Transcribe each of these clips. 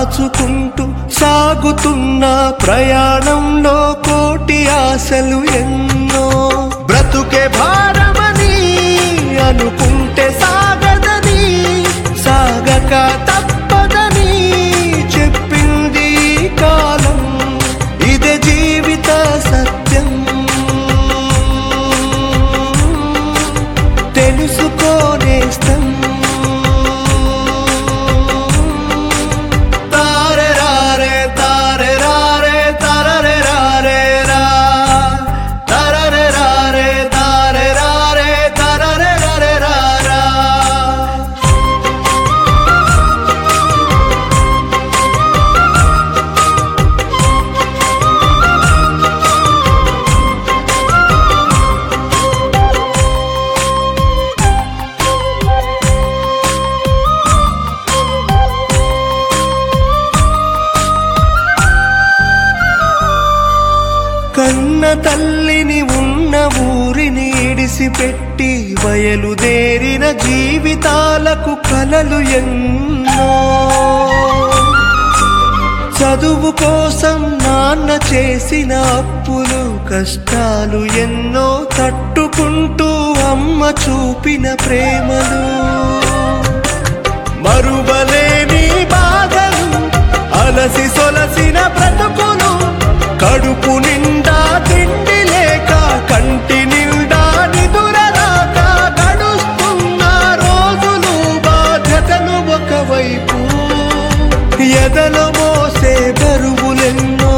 దాచుకుంటూ సాగుతున్న ప్రయాణంలో కోటి ఆశలు ఎన్నో బ్రతుకే భారమని అనుకుంటే సాగదని సాగక తప్పదని చెప్పింది ఈ కాలం ఇదే జీవిత సత్యం తెలుసుకోనేస్తం తారె రారే తారె రారే తరరె రారే రా తరరె రారే తారె రారే తరరె రారే రా రా కన్న తల్లిని ఉన్న ఊరిని ఇడిసిపెట్టి బయలుదేరిన జీవితాలకు కలలు ఎన్నో చదువు కోసం నాన్న చేసిన అప్పులు కష్టాలు ఎన్నో తట్టుకుంటూ అమ్మ చూపిన ప్రేమలు మరువలేని బాధలు అలసి సొలసిన బ్రతుకులు కడుపు నిండా తిండి లేక కంటి నిండా నిదురరాక గడుస్తున్న రోజులు బాధ్యతలు ఒకవైపు ఎదలో మోసే బరువులెన్నో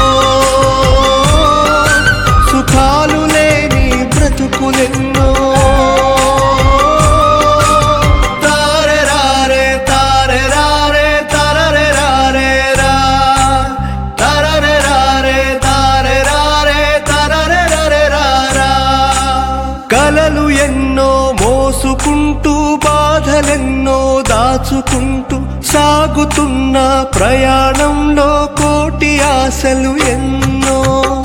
సుఖాలు లేని బ్రతుకులెన్నో తారె రారే తారె రారే తరరె రారే రా తరరె రారే తారె రారే తరరె రారే రా రా కలలు ఎన్నో మోసుకుంటూ బాధలెన్నో దాచుకుంటూ సాగుతున్న ప్రయాణంలో కోటి ఆశలు ఎన్నో